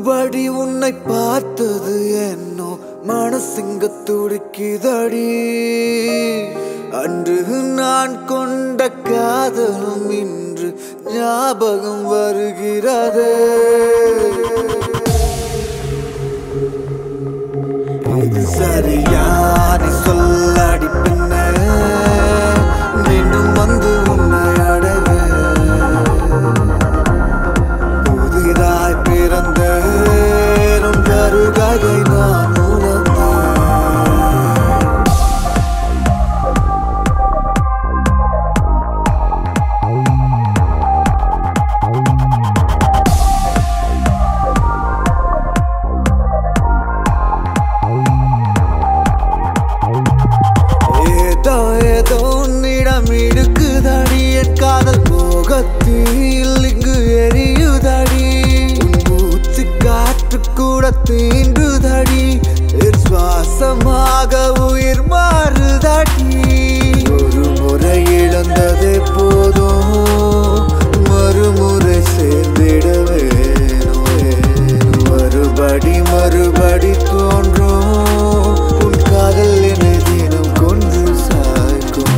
மறுபடி உன்னை பார்த்தது என்னோ மனசிங்க துடிக்குதடி அன்று நான் கொண்ட காதலும் இன்று ஞாபகம் வருகிறது இது சரியா நீ சொல்லடி பின்ன மீண்டும் வந்து உன்னை அடைவே புதிதாய் பிறந்த கருகை நான் உணர்ந்தேன் ஏதோ ஏதோ உன்னிடம் இருக்குதடி என் காதல் மோகத்தில் இங்கு எரியுதடி உன் மூச்சு காற்று கூட தீண்டுதடி என் சுவாசமாக உயிர் மாறுதடி ஒரு முறை இழந்ததே போதும் மறுமுறை சேர்ந்திட வேணும் மறுபடி மறுபடி தோன்றும் உன் காதல் என்னை தினம் கொன்று சாய்க்கும்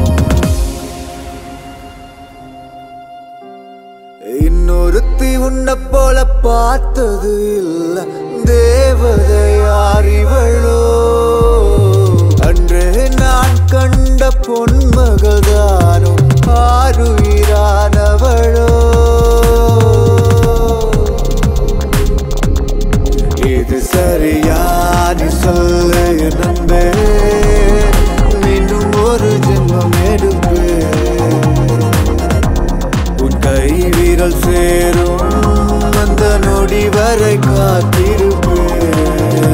இன்னொருத்தி உன்னை போல பார்த்தது இல்ல தேவதை அறிவளோ அன்றே நான் கண்ட பொன்மகள் தானோ ஆறுயிரானவளோ இது சரியா நீ சொல்லு என் நம்பே மீண்டும் ஒரு ஜென்மம் எடுப்பேன் உன் கை விரல் சேரும் அந்த நொடி வரை காத்திருப்பேன்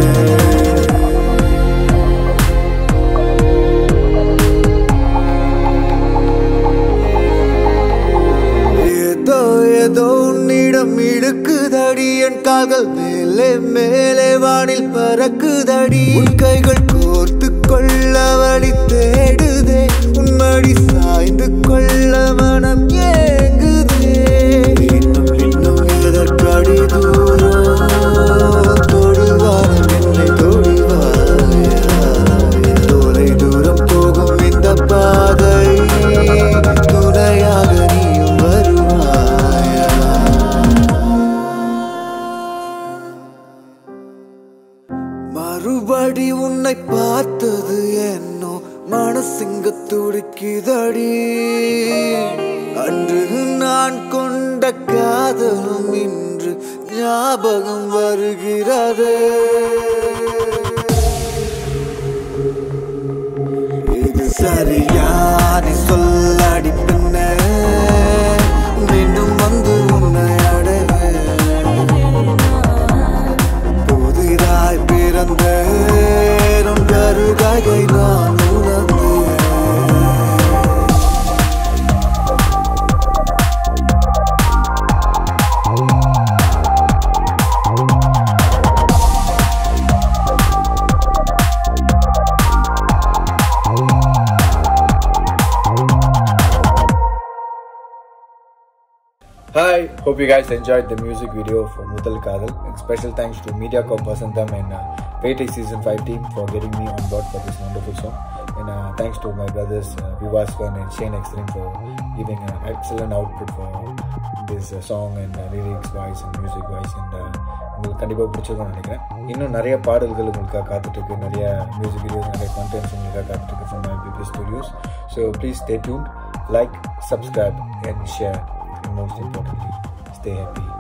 ஏதோ ஏதோ உன்னிடம் இடுக்குதடி என் கால்கள் மேலே மேலே வானில் பறக்குதடி உன் கைகள் கோர்த்து கொள்ள வழி தேடுதே உன் மடி சாய்ந்து கொள்ள மனம் ஏங்குதே இன்னும் இன்னும் எதற்கடி தூரம் தொடுவாரம் என்னை தொடுவாயா தொலை தூரம் போகும் இந்த பாதை துணையாக நீயும் வருவாயா மறுபடி உன்னை பார்த்தது என்னோ மனசிங்க துடிக்குதடி அன்று நான் கொண்ட காதலும் இன்று ஞாபகம் வருகிறது இது சரியா நீ சொல்லடி பின்ன மீண்டும் வந்து உன்னை அடைவேன் புதிதாய் பிறந்த கருகை நான் உணர்ந்தேன் Hi, hope you guys enjoyed the music video for Mutal Kadal. And special thanks to MediaCorp Vasantham and uh, Paytech Season 5 team for getting me on board for this wonderful song. And uh, thanks to my brothers uh, Vivaswan and Shane Extreme for giving an excellent output for this uh, song and uh, lyrics wise and music wise. And uh, உங்களுக்கு கண்டிப்பாக பிடிச்சிருக்கும்னு நினைக்கிறேன் இன்னும் நிறைய பாடல்கள் உங்களுக்காக காத்துட்ருக்கு நிறைய மியூசிக் வீடியோஸ் நிறைய கண்டென்ட்ஸ் உங்களுக்காக காத்துட்ருக்கு from my BB studios so please stay tune like subscribe and share and most importantly, stay happy.